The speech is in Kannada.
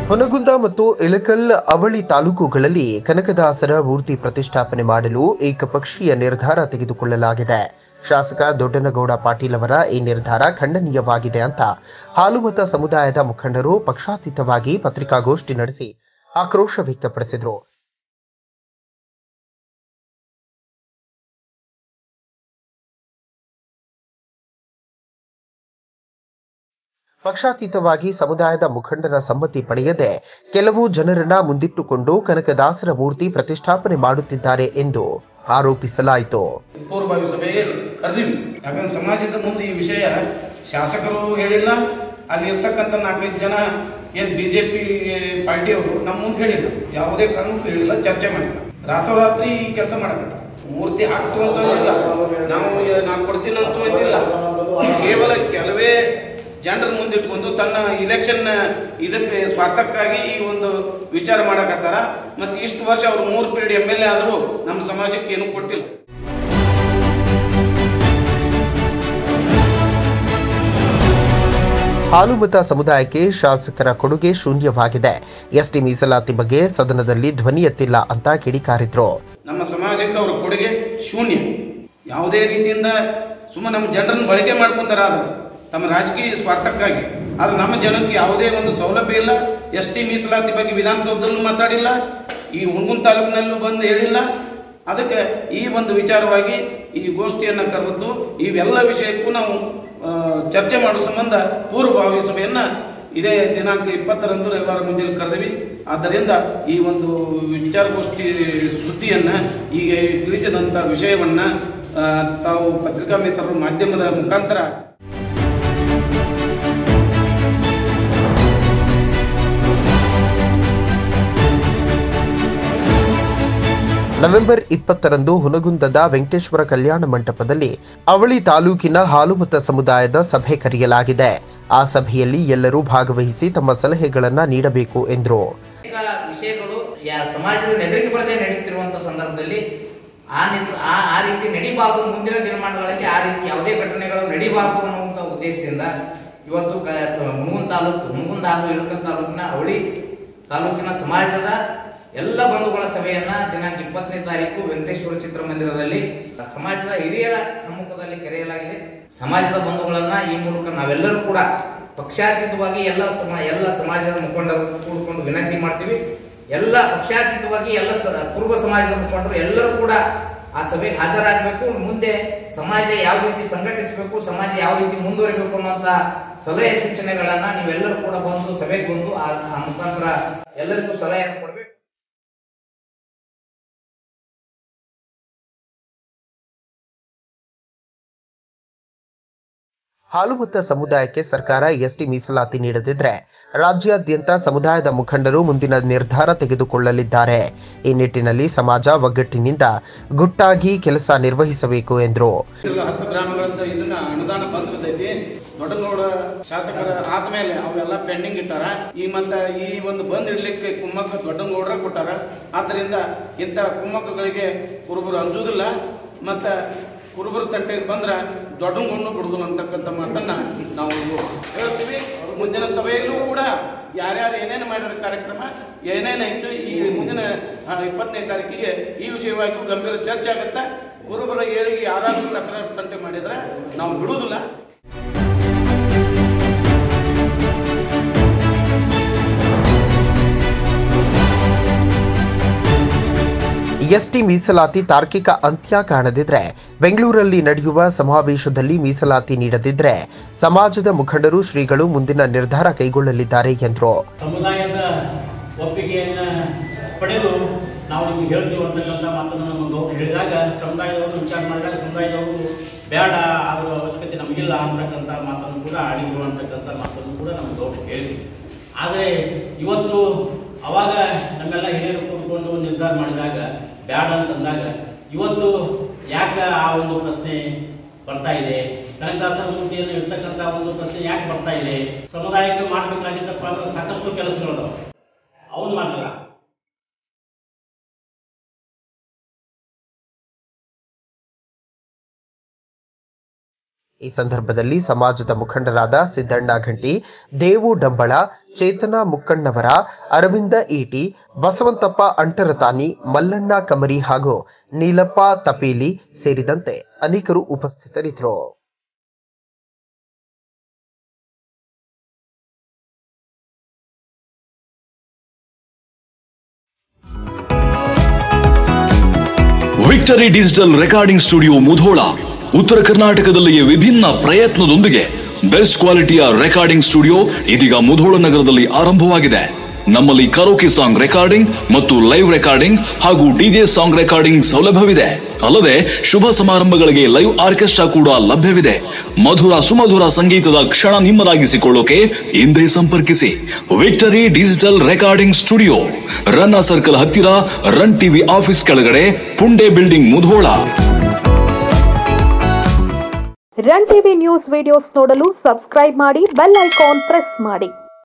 ಹೊನಗುಂದ ಮತ್ತು ಇಳಕಲ್ ಅವಳಿ ತಾಲೂಕುಗಳಲ್ಲಿ ಕನಕದಾಸರ ಮೂರ್ತಿ ಪ್ರತಿಷ್ಠಾಪನೆ ಮಾಡಲು ಏಕಪಕ್ಷೀಯ ನಿರ್ಧಾರ ತೆಗೆದುಕೊಳ್ಳಲಾಗಿದೆ ಶಾಸಕ ದೊಡ್ಡನಗೌಡ ಪಾಟೀಲ್ ಅವರ ಈ ನಿರ್ಧಾರ ಖಂಡನೀಯವಾಗಿದೆ ಅಂತ ಹಾಲುಮತ ಸಮುದಾಯದ ಮುಖಂಡರು ಪಕ್ಷಾತೀತವಾಗಿ ಪತ್ರಿಕಾಗೋಷ್ಠಿ ನಡೆಸಿ ಆಕ್ರೋಶ ವ್ಯಕ್ತಪಡಿಸಿದರು ಪಕ್ಷಾತೀತವಾಗಿ ಸಮುದಾಯದ ಮುಖಂಡರ ಸಮ್ಮತಿ ಪಡೆಯದೆ ಕೆಲವು ಜನರನ್ನ ಮುಂದಿಟ್ಟುಕೊಂಡು ಕನಕದಾಸರ ಮೂರ್ತಿ ಪ್ರತಿಷ್ಠಾಪನೆ ಮಾಡುತ್ತಿದ್ದಾರೆ ಎಂದು ಆರೋಪಿಸಲಾಯಿತು ಪೂರ್ವಭಾವಿ ಸಭೆಗೆ ಕರೆದಿವಿ ಯಾಕಂದ್ರೆ ಸಮಾಜದ ಮುಂದೆ ಈ ವಿಷಯ ಶಾಸಕರು ಹೇಳಿಲ್ಲ ಅಲ್ಲಿ ಇರ್ತಕ್ಕಂಥ ನಾಲ್ಕೈದು ಜನ ಏನು ಬಿ ಜೆ ಪಿ ಪಾರ್ಟಿಯವರು ನಮ್ಮ ಮುಂದೆ ಹೇಳಿಲ್ಲ ಯಾವುದೇ ಕಾರಣಕ್ಕೂ ಹೇಳಿಲ್ಲ ಚರ್ಚೆ ಮಾಡಿಲ್ಲ ರಾತ್ರೋರಾತ್ರಿ ಈ ಕೆಲಸ ಮಾಡಕತ್ತ ಮೂರ್ತಿ ಹಾಕ್ತೀವಿ ಅಂತ ಇಲ್ಲ ನಾವು ಏ- ನಾನು ಕೊಡ್ತೀನಿ ಅನ್ಸುವಂತಿಲ್ಲ ಕೇವಲ ಕೆಲವೇ ಜನರ ಮುಂದಿಟ್ಕೊಂಡು ತನ್ನ ಇಲೆಕ್ಷನ್ ಇದಕ್ಕೆ ಸ್ವಾರ್ಥಕ್ಕಾಗಿ ಈ ಒಂದು ವಿಚಾರ ಮಾಡಕತ್ತಾರ ಮತ್ತೆ ಇಷ್ಟು ವರ್ಷ ಅವ್ರು ಮೂರು ಪೀರಿಯಡ್ ಎಮ್ ಎಲ್ ಎ ಆದರೂ ನಮ್ಮ ಸಮಾಜಕ್ಕೆ ಏನೂ ಕೊಟ್ಟಿಲ್ಲ ಹಾಲುಮತ ಸಮುದಾಯಕ್ಕೆ ಶಾಸಕರ ಕೊಡುಗೆ ಶೂನ್ಯವಾಗಿದೆ ಎಸ್ಟಿ ಮೀಸಲಾತಿ ಬಗ್ಗೆ ಸದನದಲ್ಲಿ ಧ್ವನಿ ಎತ್ತಿಲ್ಲ ಅಂತ ಕಿಡಿಕಾರಿದ್ರು ನಮ್ಮ ಸಮಾಜಕ್ಕೆ ಅವರ ಕೊಡುಗೆ ಶೂನ್ಯ ಯಾವುದೇ ರೀತಿಯಿಂದ ಸುಮ್ಮನೆ ನಮ್ಮ ಜನರನ್ನು ಬಳಕೆ ಮಾಡ್ಕೊಂತಾರ ಆದ್ರೆ ತಮ್ಮ ರಾಜಕೀಯ ಸ್ವಾರ್ಥಕ್ಕಾಗಿ ಆದ್ರೆ ನಮ್ಮ ಜನಕ್ಕೆ ಯಾವುದೇ ಒಂದು ಸೌಲಭ್ಯ ಇಲ್ಲ ಎಸ್ ಟಿ ಮೀಸಲಾತಿ ಬಗ್ಗೆ ವಿಧಾನಸೌಧದಲ್ಲೂ ಮಾತಾಡಿಲ್ಲ ಈ ಹುಣಗುನ್ ತಾಲೂಕಿನಲ್ಲೂ ಬಂದು ಹೇಳಿಲ್ಲ ಅದಕ್ಕೆ ಈ ಒಂದು ವಿಚಾರವಾಗಿ ಈ ಗೋಷ್ಠಿಯನ್ನು ಕರೆದದ್ದು ಇವೆಲ್ಲ ವಿಷಯಕ್ಕೂ ನಾವು ಆ, ಚರ್ಚೆ ಮಾಡುವ ಸಂಬಂಧ ಪೂರ್ವಭಾವಿ ಸಭೆಯನ್ನ ಇದೇ ದಿನಾಂಕ ಇಪ್ಪತ್ತರಂದು ರವಿವಾರ ಮುಂಜಾನೆ ಕರೆದಿವಿ ಆದ್ದರಿಂದ ಈ ಒಂದು ವಿಚಾರಗೋಷ್ಠಿ ಸುದ್ದಿಯನ್ನ ಈಗ ತಿಳಿಸಿದಂಥ ವಿಷಯವನ್ನ ಆ, ತಾವು ಪತ್ರಿಕಾ ಮಿತ್ರರು ಮಾಧ್ಯಮದ ಮುಖಾಂತರ ನವೆಂಬರ್ ಇಪ್ಪತ್ತರಂದು ಹುನಗುಂದದ ವೆಂಕಟೇಶ್ವರ ಕಲ್ಯಾಣ ಮಂಟಪದಲ್ಲಿ ಅವಳಿ ತಾಲೂಕಿನ ಹಾಲುಮತ ಸಮುದಾಯದ ಸಭೆ ಕರೆಯಲಾಗಿದೆ ಆ ಸಭೆಯಲ್ಲಿ ಎಲ್ಲರೂ ಭಾಗವಹಿಸಿ ತಮ್ಮ ಸಲಹೆಗಳನ್ನ ನೀಡಬೇಕು ಎಂದರು ಅನೇಕ ವಿಷಯಗಳು ಯಾ ಸಮಾಜದ ನೆದರಿಗೆ ಬರದೇ ನಡೀತಿರುವಂತ ಸಂದರ್ಭದಲ್ಲಿ ಆ ನಿದ್ರ ಆ ಆ ರೀತಿ ನಡಿಬಾರ್ದು ಮುಂದಿನ ದಿನಮಾನಗಳಲ್ಲಿ ಆ ರೀತಿ ಯಾವುದೇ ಘಟನೆಗಳು ನಡಿಬಾರ್ದು ಅನ್ನುವಂಥ ಉದ್ದೇಶದಿಂದ ಇವತ್ತು ಕ ಮುಗುನ್ ತಾಲೂಕು ಮುಗುಂದ ಹಾಗೂ ಇಳಕಲ್ ತಾಲೂಕಿನ ಅವಳಿ ತಾಲೂಕಿನ ಸಮಾಜದ ಎಲ್ಲ ಬಂಧುಗಳ ಸಭೆಯನ್ನ ದಿನಾಂಕ ಇಪ್ಪತ್ತನೇ ತಾರೀಕು ವೆಂಕಟೇಶ್ವರ ಚಿತ್ರಮಂದಿರದಲ್ಲಿ ಸಮಾಜದ ಹಿರಿಯರ ಸಮ್ಮುಖದಲ್ಲಿ ಕರೆಯಲಾಗಿದೆ ಸಮಾಜದ ಬಂಧುಗಳನ್ನ ಈ ಮೂಲಕ ನಾವೆಲ್ಲರೂ ಕೂಡ ಪಕ್ಷಾತೀತವಾಗಿ ಎಲ್ಲ ಸಮ ಎಲ್ಲ ಸಮಾಜದ ಮುಖಂಡರು ಕೂಡಿಕೊಂಡು ವಿನಂತಿ ಮಾಡ್ತೀವಿ ಎಲ್ಲ ಪಕ್ಷಾತೀತವಾಗಿ ಎಲ್ಲ ಸ- ಪೂರ್ವ ಸಮಾಜದ ಮುಖಂಡರು ಎಲ್ಲರೂ ಕೂಡ ಆ ಸಭೆಗೆ ಹಾಜರಾಗಬೇಕು ಮುಂದೆ ಸಮಾಜ ಯಾವ ರೀತಿ ಸಂಘಟಿಸಬೇಕು ಸಮಾಜ ಯಾವ ರೀತಿ ಮುಂದುವರಿಬೇಕು ಅನ್ನುವಂತ ಸಲಹೆ ಸೂಚನೆಗಳನ್ನ ನೀವೆಲ್ಲರೂ ಕೂಡ ಬಂದು ಸಭೆಗೆ ಬಂದು ಆ ಆ ಮುಖಾಂತರ ಎಲ್ಲರಿಗೂ ಸಲಹೆಯನ್ನು ಕೊಡಬೇಕು ಹಾಲುಮತ ಸಮುದಾಯಕ್ಕೆ ಸರ್ಕಾರ ಎಸ್ಟಿ ಮೀಸಲಾತಿ ನೀಡದಿದ್ರೆ ರಾಜ್ಯಾದ್ಯಂತ ಸಮುದಾಯದ ಮುಖಂಡರು ಮುಂದಿನ ನಿರ್ಧಾರ ತೆಗೆದುಕೊಳ್ಳಲಿದ್ದಾರೆ ಈ ನಿಟ್ಟಿನಲ್ಲಿ ಸಮಾಜ ಒಗ್ಗಟ್ಟಿನಿಂದ ಗುಟ್ಟಾಗಿ ಕೆಲಸ ನಿರ್ವಹಿಸಬೇಕು ಎಂದರು ತಿರ್ಗಾ ಹತ್ತು ಗ್ರಾಮಗಳಿಂದ ಇದನ್ನ ಅನುದಾನ ಬಂದ್ ಬಿದ್ದೈತಿ ದೊಡ್ಡಗೌಡ ಶಾಸಕರ ಆದ್ಮೇಲೆ ಅವೆಲ್ಲ ಪೆಂಡಿಂಗ್ ಇಟ್ಟಾರ ಈ ಮತ್ತ ಈ ಒಂದು ಬಂದ್ ಇಡ್ಲಿಕ್ಕೆ ಕುಮ್ಮಕ್ಕ ದೊಡ್ಡಗೌಡ್ರ ಕೊಟ್ಟಾರ ಆದ್ದರಿಂದ ಇಂಥ ಕುಮ್ಮಕ್ಕಗಳಿಗೆ ಕುರುಬರು ಅಂಜುದಿಲ್ಲ ಮತ್ತ ಕುರುಬರ ತಂಟೆಗೆ ಬಂದ್ರ ದೊಡ್ಡಗೌಡನು ಬಿಡುದಿಲ್ಲ ಅಂತಕ್ಕಂಥ ಮಾತನ್ನ ನಾವು ಹೇಳ್ತೀವಿ ಮುಂದಿನ ಸಭೆಯಲ್ಲೂ ಕೂಡ ಯಾರ್ಯಾರು ಏನೇನು ಮಾಡಿರೋ ಕಾರ್ಯಕ್ರಮ ಏನೇನಾಯ್ತು ಈ ಮುಂದಿನ ಆ, ಇಪ್ಪತ್ತನೇ ತಾರೀಕಿಗೆ ಈ ವಿಷಯವಾಗಿಯೂ ಗಂಭೀರ ಚರ್ಚೆ ಆಗುತ್ತೆ ಕುರುಬರ ಏಳಿಗೆ ಯಾರಾದರೂ ತಕರಾರು ತಂಟೆ ಮಾಡಿದ್ರೆ ನಾವು ಬಿಡುವುದಿಲ್ಲ ಎಸ್ಟಿ ಮೀಸಲಾತಿ ತಾರ್ಕಿಕ ಅಂತ್ಯ ಕಾಣದಿದ್ರೆ ಬೆಂಗಳೂರಲ್ಲಿ ನಡೆಯುವ ಸಮಾವೇಶದಲ್ಲಿ ಮೀಸಲಾತಿ ನೀಡದಿದ್ರೆ ಸಮಾಜದ ಮುಖಂಡರು ಶ್ರೀಗಳು ಮುಂದಿನ ನಿರ್ಧಾರ ಕೈಗೊಳ್ಳಲಿದ್ದಾರೆ ಎಂದರು ಸಮುದಾಯದ ಒಪ್ಪಿಗೆಯನ್ನು ಪಡೆದು ನಾವು ನಿಮ್ಗೆ ಹೇಳ್ತೀವಿ ಅಂತಕ್ಕಂಥ ಮಾತನ್ನು ನಮ್ಮ ಗೌರವ ಹೇಳಿದಾಗ ಸಮುದಾಯದವರು ವಿಚಾರ ಮಾಡಿದಾಗ ಸಮುದಾಯದವರು ಬೇಡ ಅದರ ಅವಶ್ಯಕತೆ ನಮಗಿಲ್ಲ ಅಂತಕ್ಕಂಥ ಮಾತನ್ನು ಕೂಡ ಆಡಿದ್ರು ಅಂತಕ್ಕಂಥ ಮಾತನ್ನು ಕೂಡ ನಮ್ಮ ಗೌರವ ಹೇಳಿದ್ವಿ ಆದರೆ ಇವತ್ತು ಅವಾಗ ನಮ್ಮೆಲ್ಲ ಹಿರಿಯರು ಕೂತ್ಕೊಂಡು ಒಂದು ನಿರ್ಧಾರ ಮಾಡಿದಾಗ ಬೇಡ ಅಂತಂದಾಗ ಇವತ್ತು ಯಾಕೆ ಆ ಒಂದು ಪ್ರಶ್ನೆ ಬರ್ತಾ ಇದೆ ಕನಕದಾಸರ ಮೂರ್ತಿಯನ್ನು ಇರ್ತಕ್ಕಂಥ ಒಂದು ಪ್ರಶ್ನೆ ಯಾಕೆ ಬರ್ತಾ ಇದೆ ಸಮುದಾಯಕ್ಕೆ ಮಾಡಬೇಕಾಗಿದ್ದಪ್ಪ ಅಂದ್ರೆ ಸಾಕಷ್ಟು ಕೆಲಸಗಳು ಅವನು ಮಾಡಲ್ಲ ಈ ಸಂದರ್ಭದಲ್ಲಿ ಸಮಾಜದ ಮುಖಂಡರಾದ ಸಿದ್ದಣ್ಣ ಘಂಟಿ ದೇವು ಡಂಬಳ ಚೇತನ ಮುಕ್ಕಣ್ಣವರ ಅರವಿಂದ ಈಟಿ ಬಸವಂತಪ್ಪ ಅಂಟರತಾನಿ ಮಲ್ಲಣ್ಣ ಕಮರಿ ಹಾಗೂ ನೀಲಪ್ಪ ತಪೀಲಿ ಸೇರಿದಂತೆ ಅನೇಕರು ಉಪಸ್ಥಿತರಿದ್ದರು victory digital recording studio Mudhol ಉತ್ತರ ಕರ್ನಾಟಕದಲ್ಲಿಯೇ ವಿಭಿನ್ನ ಪ್ರಯತ್ನದೊಂದಿಗೆ ಬೆಸ್ಟ್ ಕ್ವಾಲಿಟಿಯ ರೆಕಾರ್ಡಿಂಗ್ ಸ್ಟುಡಿಯೋ ಇದೀಗ ಮುಧೋಳ ನಗರದಲ್ಲಿ ಆರಂಭವಾಗಿದೆ ನಮ್ಮಲ್ಲಿ ಕರೋಕೆ ಸಾಂಗ್ ರೆಕಾರ್ಡಿಂಗ್ ಮತ್ತು ಲೈವ್ ರೆಕಾರ್ಡಿಂಗ್ ಹಾಗೂ ಡಿಜೆ ಸಾಂಗ್ ರೆಕಾರ್ಡಿಂಗ್ ಸೌಲಭ್ಯವಿದೆ ಅಲ್ಲದೆ ಶುಭ ಸಮಾರಂಭಗಳಿಗೆ ಲೈವ್ ಆರ್ಕೆಸ್ಟ್ರಾ ಕೂಡ ಲಭ್ಯವಿದೆ ಮಧುರ ಸುಮಧುರ ಸಂಗೀತದ ಕ್ಷಣ ನಿಮ್ಮದಾಗಿಸಿಕೊಳ್ಳೋಕೆ ಹಿಂದೆ ಸಂಪರ್ಕಿಸಿ victory digital recording studio Ranna circle ಹತ್ತಿರ ರನ್ ಟಿವಿ ಆಫೀಸ್ ಕೆಳಗಡೆ ಪುಂಡೆ building Mudhol run TV news videos ನೋಡಲು ಸಬ್ಸ್ಕ್ರೈಬ್ ಮಾಡಿ ಬೆಲ್ ಐಕಾನ್ ಪ್ರೆಸ್ ಮಾಡಿ